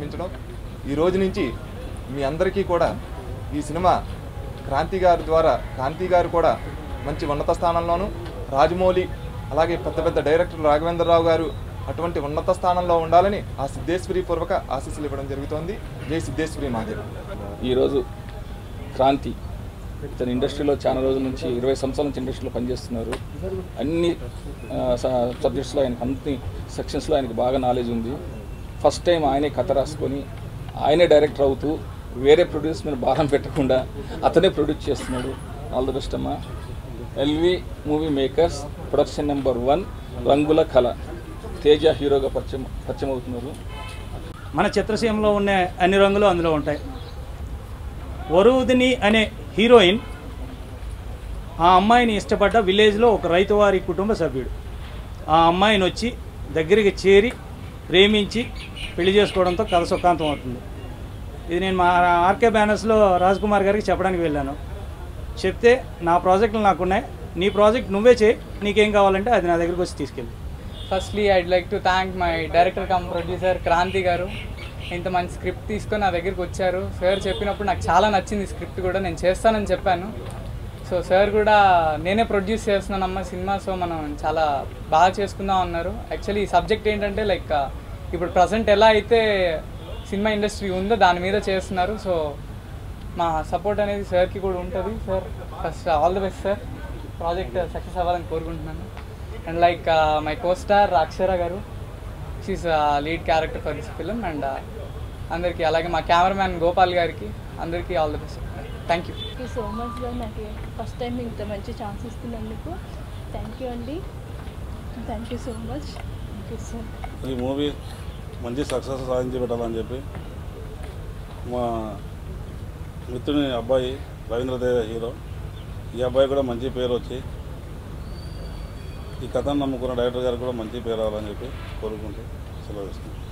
ప్రారంభించడం ఈ రోజు నుంచి మీ అందరికీ కూడా ఈ సినిమా క్రాంతి గారి ద్వారా క్రాంతి గారు కూడా మంచి ఉన్నత స్థానంలోను రాజమౌళి అలాగే పెద్ద పెద్ద డైరెక్టర్ రాఘవేంద్రరావు గారు అటువంటి ఉన్నత స్థానంలో ఉండాలని ఆ సిద్ధేశ్వరి పూర్వక ఆశీస్సులు ఇవ్వడం జరుగుతోంది జై సిద్ధేశ్వరి మాదేవి ఈరోజు క్రాంతి ఇతను ఇండస్ట్రీలో చాలా రోజుల నుంచి ఇరవై సంవత్సరాల నుంచి ఇండస్ట్రీలో పనిచేస్తున్నారు అన్ని సబ్జెక్ట్స్లో ఆయనకు అన్ని సెక్షన్స్లో ఆయనకు బాగా నాలెడ్జ్ ఉంది ఫస్ట్ టైం ఆయనే కథ రాసుకొని ఆయనే డైరెక్టర్ అవుతూ వేరే ప్రొడ్యూస్ మీద భారం పెట్టకుండా అతనే ప్రొడ్యూస్ చేస్తున్నాడు ఆల్ ద బెస్ట్ అమ్మా LV movie makers production number one రంగుల కళ తేజ హీరోగా పరిచయం పరిచయం అవుతున్నారు మన చిత్రసీమలో ఉన్న అన్ని రంగులు అందులో ఉంటాయి వరుదిని అనే హీరోయిన్ ఆ అమ్మాయిని ఇష్టపడ్డ విలేజ్లో ఒక రైతువారి కుటుంబ సభ్యుడు ఆ అమ్మాయిని వచ్చి దగ్గరికి చేరి ప్రేమించి పెళ్లి చేసుకోవడంతో కథ సుఖాంతం అవుతుంది ఇది నేను మా ఆర్కే బ్యానర్స్లో రాజ్ కుమార్ గారికి చెప్పడానికి వెళ్ళాను చెప్తే నా ప్రాజెక్టులు నాకున్నాయి నీ ప్రాజెక్ట్ నువ్వే చేయి నీకేం కావాలంటే అది నా దగ్గరికి వచ్చి తీసుకెళ్ళి firstly I'd like to thank my director cum producer Kranthi గారు ఇంత మంచి స్క్రిప్ట్ తీసుకొని నా దగ్గరికి వచ్చారు సార్ చెప్పినప్పుడు నాకు చాలా నచ్చింది స్క్రిప్ట్ కూడా నేను చేస్తానని చెప్పాను సో సార్ కూడా నేనే ప్రొడ్యూస్ చేస్తున్నానమ్మా సినిమా సో మనం చాలా బాగా చేసుకుందాం అన్నారు యాక్చువల్లీ ఈ సబ్జెక్ట్ ఏంటంటే లైక్ ఇప్పుడు ప్రజెంట్ ఎలా అయితే సినిమా ఇండస్ట్రీ ఉందో దాని మీద చేస్తున్నారు సో మా సపోర్ట్ అనేది సార్కి కూడా ఉంటుంది sir first all the best sir project success అవ్వాలని కోరుకుంటున్నాను and like my co star Akshara గారు she's lead character for this film and అందరికీ అలాగే మా కెమెరామ్యాన్ గోపాల్ గారికి అందరికీ all the best thank you thank you so much sir నాకు first time ఇంత మంచి ఛాన్స్ ఇస్తున్నందుకు థ్యాంక్ యూ అండి thank you so much thank you sir ఈ మూవీ మంచి సక్సెస్ సాధించి పెట్టాలని చెప్పి మా మిత్రుని అబ్బాయి రవీంద్రదేవ హీరో ఈ అబ్బాయి కూడా మంచి పేరు వచ్చి ఈ కథను నమ్ముకున్న డైరెక్టర్ గారికి కూడా మంచి పేరు రావాలని చెప్పి కోరుకుంటూ సెలవు ఇస్తున్నాను